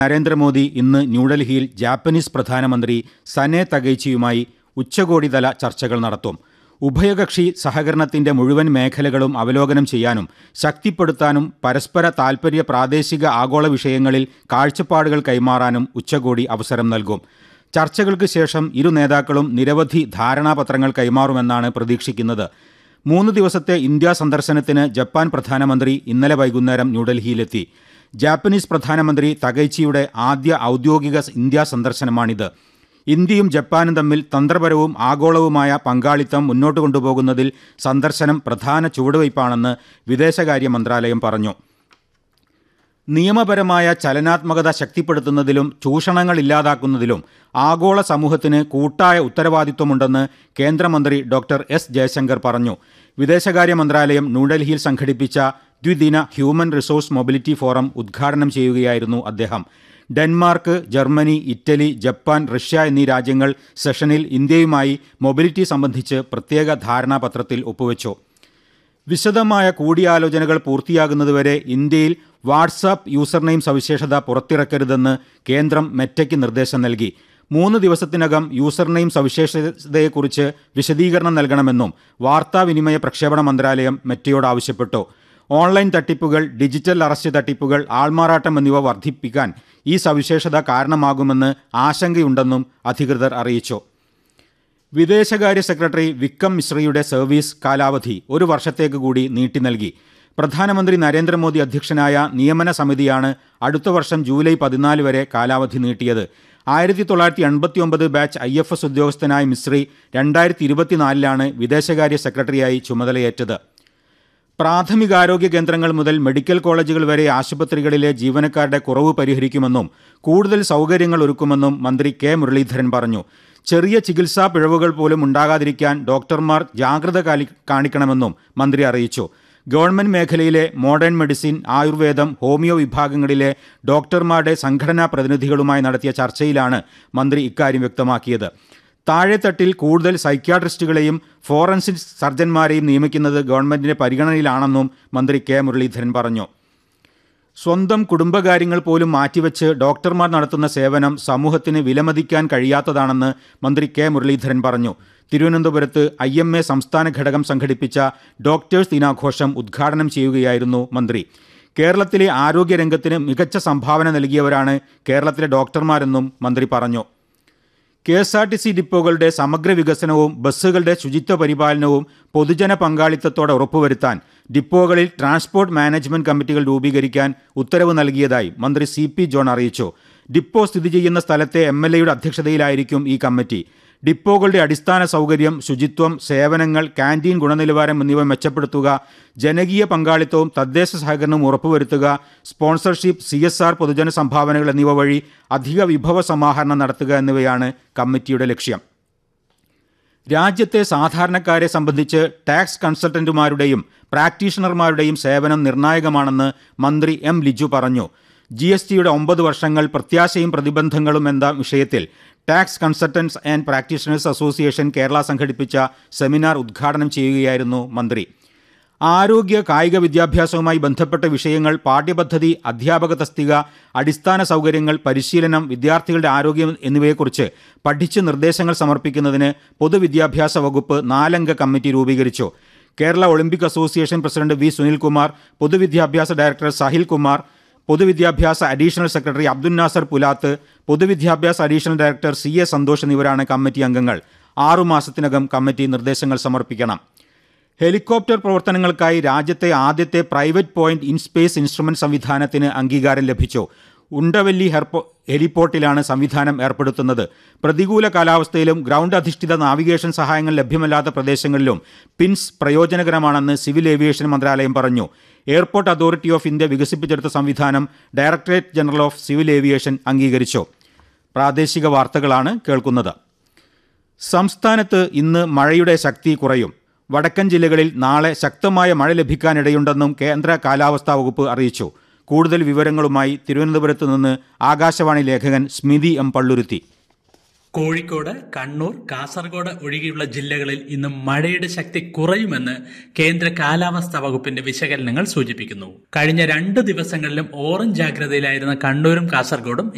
നരേന്ദ്രമോദി ഇന്ന് ന്യൂഡൽഹിയിൽ ജാപ്പനീസ് പ്രധാനമന്ത്രി സനെ തകൈച്ചിയുമായി ഉച്ചകോടിതല ചർച്ചകൾ നടത്തും ഉഭയകക്ഷി സഹകരണത്തിന്റെ മുഴുവൻ മേഖലകളും അവലോകനം ചെയ്യാനും ശക്തിപ്പെടുത്താനും പരസ്പര താൽപര്യ പ്രാദേശിക ആഗോള വിഷയങ്ങളിൽ കാഴ്ചപ്പാടുകൾ കൈമാറാനും ഉച്ചകോടി അവസരം നൽകും ചർച്ചകൾക്ക് ശേഷം ഇരു നേതാക്കളും നിരവധി ധാരണാപത്രങ്ങൾ കൈമാറുമെന്നാണ് പ്രതീക്ഷിക്കുന്നത് മൂന്ന് ദിവസത്തെ ഇന്ത്യ സന്ദർശനത്തിന് ജപ്പാൻ പ്രധാനമന്ത്രി ഇന്നലെ വൈകുന്നേരം ന്യൂഡൽഹിയിലെത്തി ജാപ്പനീസ് പ്രധാനമന്ത്രി തകൈച്ചിയുടെ ആദ്യ ഔദ്യോഗിക ഇന്ത്യ സന്ദർശനമാണിത് ഇന്ത്യയും ജപ്പാനും തമ്മിൽ തന്ത്രപരവും ആഗോളവുമായ പങ്കാളിത്തം മുന്നോട്ട് കൊണ്ടുപോകുന്നതിൽ സന്ദർശനം പ്രധാന ചുവടുവയ്പ്പാണെന്ന് വിദേശകാര്യ മന്ത്രാലയം പറഞ്ഞു നിയമപരമായ ചലനാത്മകത ശക്തിപ്പെടുത്തുന്നതിലും ചൂഷണങ്ങൾ ഇല്ലാതാക്കുന്നതിലും ആഗോള സമൂഹത്തിന് കൂട്ടായ ഉത്തരവാദിത്വമുണ്ടെന്ന് കേന്ദ്രമന്ത്രി ഡോക്ടർ എസ് ജയശങ്കർ പറഞ്ഞു വിദേശകാര്യ മന്ത്രാലയം ന്യൂഡൽഹിയിൽ സംഘടിപ്പിച്ച ദ്വിദിന ഹ്യൂമൻ റിസോഴ്സ് മൊബിലിറ്റി ഫോറം ഉദ്ഘാടനം ചെയ്യുകയായിരുന്നു അദ്ദേഹം Denmark Germany Italy Japan Russia എന്നീ രാജ്യങ്ങൾ സെഷനിൽ ഇന്ത്യയുമായി മൊബിലിറ്റി സംബന്ധിച്ച് പ്രത്യേക ധാരണാപത്രത്തിൽ ഒപ്പുവെച്ചു വിശദമായ കൂടിയാലോചനകൾ പൂർത്തിയാകുന്നതുവരെ ഇന്ത്യയിൽ വാട്സാപ്പ് യൂസർനെയിം സവിശേഷത പുറത്തിറക്കരുതെന്ന് കേന്ദ്രം മെറ്റയ്ക്ക് നിർദ്ദേശം നൽകി മൂന്ന് ദിവസത്തിനകം യൂസർനെയിം സവിശേഷതയെക്കുറിച്ച് വിശദീകരണം നൽകണമെന്നും വാർത്താവിനിമയ പ്രക്ഷേപണ മന്ത്രാലയം മെറ്റയോട് ആവശ്യപ്പെട്ടു ഓൺലൈൻ തട്ടിപ്പുകൾ ഡിജിറ്റൽ അറസ്റ്റ് തട്ടിപ്പുകൾ ആൾമാറാട്ടം എന്നിവ വർദ്ധിപ്പിക്കാൻ ഈ സവിശേഷത കാരണമാകുമെന്ന് ആശങ്കയുണ്ടെന്നും അധികൃതർ അറിയിച്ചു വിദേശകാര്യ സെക്രട്ടറി വിക്രം മിശ്രയുടെ സർവീസ് കാലാവധി ഒരു വർഷത്തേക്ക് കൂടി നീട്ടി നൽകി പ്രധാനമന്ത്രി നരേന്ദ്രമോദി അധ്യക്ഷനായ നിയമന സമിതിയാണ് അടുത്ത വർഷം ജൂലൈ പതിനാല് വരെ കാലാവധി നീട്ടിയത് ആയിരത്തി തൊള്ളായിരത്തി എൺപത്തി ഒമ്പത് ബാച്ച് ഐ എഫ് എസ് ഉദ്യോഗസ്ഥനായ മിശ്രി രണ്ടായിരത്തി ഇരുപത്തിനാലിലാണ് വിദേശകാര്യ സെക്രട്ടറിയായി ചുമതലയേറ്റത് പ്രാഥമികാരോഗ്യ കേന്ദ്രങ്ങൾ മുതൽ മെഡിക്കൽ കോളേജുകൾ വരെ ആശുപത്രികളിലെ ജീവനക്കാരുടെ കുറവ് പരിഹരിക്കുമെന്നും കൂടുതൽ സൗകര്യങ്ങൾ ഒരുക്കുമെന്നും മന്ത്രി കെ മുരളീധരൻ പറഞ്ഞു ചെറിയ ചികിത്സാ പിഴവുകൾ പോലും ഉണ്ടാകാതിരിക്കാൻ ഡോക്ടർമാർ ജാഗ്രത കാണിക്കണമെന്നും മന്ത്രി അറിയിച്ചു ഗവൺമെന്റ് മേഖലയിലെ മോഡേൺ മെഡിസിൻ ആയുർവേദം ഹോമിയോ വിഭാഗങ്ങളിലെ ഡോക്ടർമാരുടെ സംഘടനാ പ്രതിനിധികളുമായി നടത്തിയ ചർച്ചയിലാണ് മന്ത്രി ഇക്കാര്യം വ്യക്തമാക്കിയത് താഴെത്തട്ടിൽ കൂടുതൽ സൈക്യാട്രിസ്റ്റുകളെയും ഫോറൻസിക് സർജന്മാരെയും നിയമിക്കുന്നത് ഗവൺമെന്റിന്റെ പരിഗണനയിലാണെന്നും മന്ത്രി കെ മുരളീധരൻ പറഞ്ഞു സ്വന്തം കുടുംബകാര്യങ്ങൾ പോലും മാറ്റിവെച്ച് ഡോക്ടർമാർ നടത്തുന്ന സേവനം സമൂഹത്തിന് വിലമതിക്കാൻ കഴിയാത്തതാണെന്ന് മന്ത്രി കെ മുരളീധരൻ പറഞ്ഞു തിരുവനന്തപുരത്ത് ഐ എം എ സംസ്ഥാന ഘടകം സംഘടിപ്പിച്ച ഡോക്ടേഴ്സ് ദിനാഘോഷം ഉദ്ഘാടനം ചെയ്യുകയായിരുന്നു മന്ത്രി കേരളത്തിലെ ആരോഗ്യരംഗത്തിന് മികച്ച സംഭാവന നൽകിയവരാണ് കേരളത്തിലെ ഡോക്ടർമാരെന്നും മന്ത്രി പറഞ്ഞു K S R T C ഡിപ്പോകളുടെ സമഗ്ര വികസനവും ബസ്സുകളുടെ ശുചിത്വ പരിപാലനവും പൊതുജന പങ്കാളിത്തത്തോടെ ഉറപ്പുവരുത്താൻ ഡിപ്പോകളിൽ ട്രാൻസ്പോർട്ട് മാനേജ്മെന്റ് കമ്മിറ്റികൾ രൂപീകരിക്കാൻ ഉത്തരവ് നൽകിയതായി മന്ത്രി സി പി ജോൺ അറിയിച്ചു ഡിപ്പോ സ്ഥിതി ചെയ്യുന്ന സ്ഥലത്തെ എം എൽ എയുടെ അധ്യക്ഷതയിലായിരിക്കും ഈ കമ്മിറ്റി ഡിപ്പോകളുടെ അടിസ്ഥാന സൗകര്യം ശുചിത്വം സേവനങ്ങൾ ക്യാൻറ്റീൻ ഗുണനിലവാരം എന്നിവ മെച്ചപ്പെടുത്തുക ജനകീയ പങ്കാളിത്തവും തദ്ദേശ സഹകരണവും ഉറപ്പുവരുത്തുക സ്പോൺസർഷിപ്പ് സി എസ് ആർ പൊതുജന സംഭാവനകൾ എന്നിവ വഴി അധിക വിഭവ സമാഹരണം നടത്തുക എന്നിവയാണ് കമ്മിറ്റിയുടെ ലക്ഷ്യം രാജ്യത്തെ സാധാരണക്കാരെ സംബന്ധിച്ച് ടാക്സ് കൺസൾട്ടന്റുമാരുടെയും പ്രാക്ടീഷണർമാരുടെയും സേവനം നിർണായകമാണെന്ന് മന്ത്രി എം ലിജു പറഞ്ഞു ജി എസ് ടിയുടെ ഒമ്പത് വർഷങ്ങൾ പ്രത്യാശയും പ്രതിബന്ധങ്ങളും എന്ന വിഷയത്തിൽ tax consultants and practitioners association Kerala സംഘടിപ്പിച്ച സെമിനാർ ഉദ്ഘാടനം ചെയ്യുകയായിരുന്നു മന്ത്രി ആരോഗ്യ കായിക വിദ്യാഭ്യാസവുമായി ബന്ധപ്പെട്ട വിഷയങ്ങൾ പാഠ്യപദ്ധതി അധ്യാപക തസ്തിക അടിസ്ഥാന സൗകര്യങ്ങൾ പരിശീലനം വിദ്യാർത്ഥികളുടെ ആരോഗ്യം എന്നിവയെക്കുറിച്ച് പഠിച്ച് നിർദ്ദേശങ്ങൾ സമർപ്പിക്കുന്നതിന് പൊതുവിദ്യാഭ്യാസ വകുപ്പ് നാലംഗ കമ്മിറ്റി രൂപീകരിച്ചു Kerala Olympic association president V Sunilkumar പൊതുവിദ്യാഭ്യാസ ഡയറക്ടർ സാഹിൽ കുമാർ പൊതുവിദ്യാഭ്യാസ അഡീഷണൽ സെക്രട്ടറി അബ്ദുൽ നാസർ പുലാത്ത് പൊതുവിദ്യാഭ്യാസ additional director C A Santhosh എന്നിവരാണ് കമ്മിറ്റി അംഗങ്ങൾ ആറുമാസത്തിനകം കമ്മിറ്റി നിർദ്ദേശങ്ങൾ സമർപ്പിക്കണം ഹെലികോപ്റ്റർ പ്രവർത്തനങ്ങൾക്കായി രാജ്യത്തെ ആദ്യത്തെ private point in space instrument സംവിധാനത്തിന് അംഗീകാരം ലഭിച്ചു ഉണ്ടവല്ലി ഹെർപ്പോ ഹെലിപോർട്ടിലാണ് സംവിധാനം ഏർപ്പെടുത്തുന്നത് പ്രതികൂല കാലാവസ്ഥയിലും ഗ്രൗണ്ട് അധിഷ്ഠിത നാവിഗേഷൻ സഹായങ്ങൾ ലഭ്യമല്ലാത്ത പ്രദേശങ്ങളിലും പിൻസ് പ്രയോജനകരമാണെന്ന് സിവിൽ ഏവിയേഷൻ മന്ത്രാലയം പറഞ്ഞു എയർപോർട്ട് അതോറിറ്റി ഓഫ് ഇന്ത്യ വികസിപ്പിച്ചെടുത്ത സംവിധാനം directorate general of civil aviation അംഗീകരിച്ചു പ്രാദേശിക വാർത്തകളാണ് കേൾക്കുന്നത് സംസ്ഥാനത്ത് ഇന്ന് മഴയുടെ ശക്തി കുറയും വടക്കൻ ജില്ലകളിൽ നാളെ ശക്തമായ മഴ ലഭിക്കാനിടയുണ്ടെന്നും കേന്ദ്ര കാലാവസ്ഥാ വകുപ്പ് അറിയിച്ചു കൂടുതൽ വിവരങ്ങളുമായി തിരുവനന്തപുരത്ത് നിന്ന് ആകാശവാണി ലേഖകൻ സ്മിതി എം പള്ളുരുത്തി കോഴിക്കോട് കണ്ണൂർ കാസർഗോഡ് ഒഴികെയുള്ള ജില്ലകളിൽ ഇന്ന് മഴയുടെ ശക്തി കുറയുമെന്ന് കേന്ദ്ര കാലാവസ്ഥാ വകുപ്പിന്റെ വിശകലനങ്ങൾ സൂചിപ്പിക്കുന്നു കഴിഞ്ഞ രണ്ട് ദിവസങ്ങളിലും ഓറഞ്ച് ജാഗ്രതയിലായിരുന്ന കണ്ണൂരും കാസർഗോഡും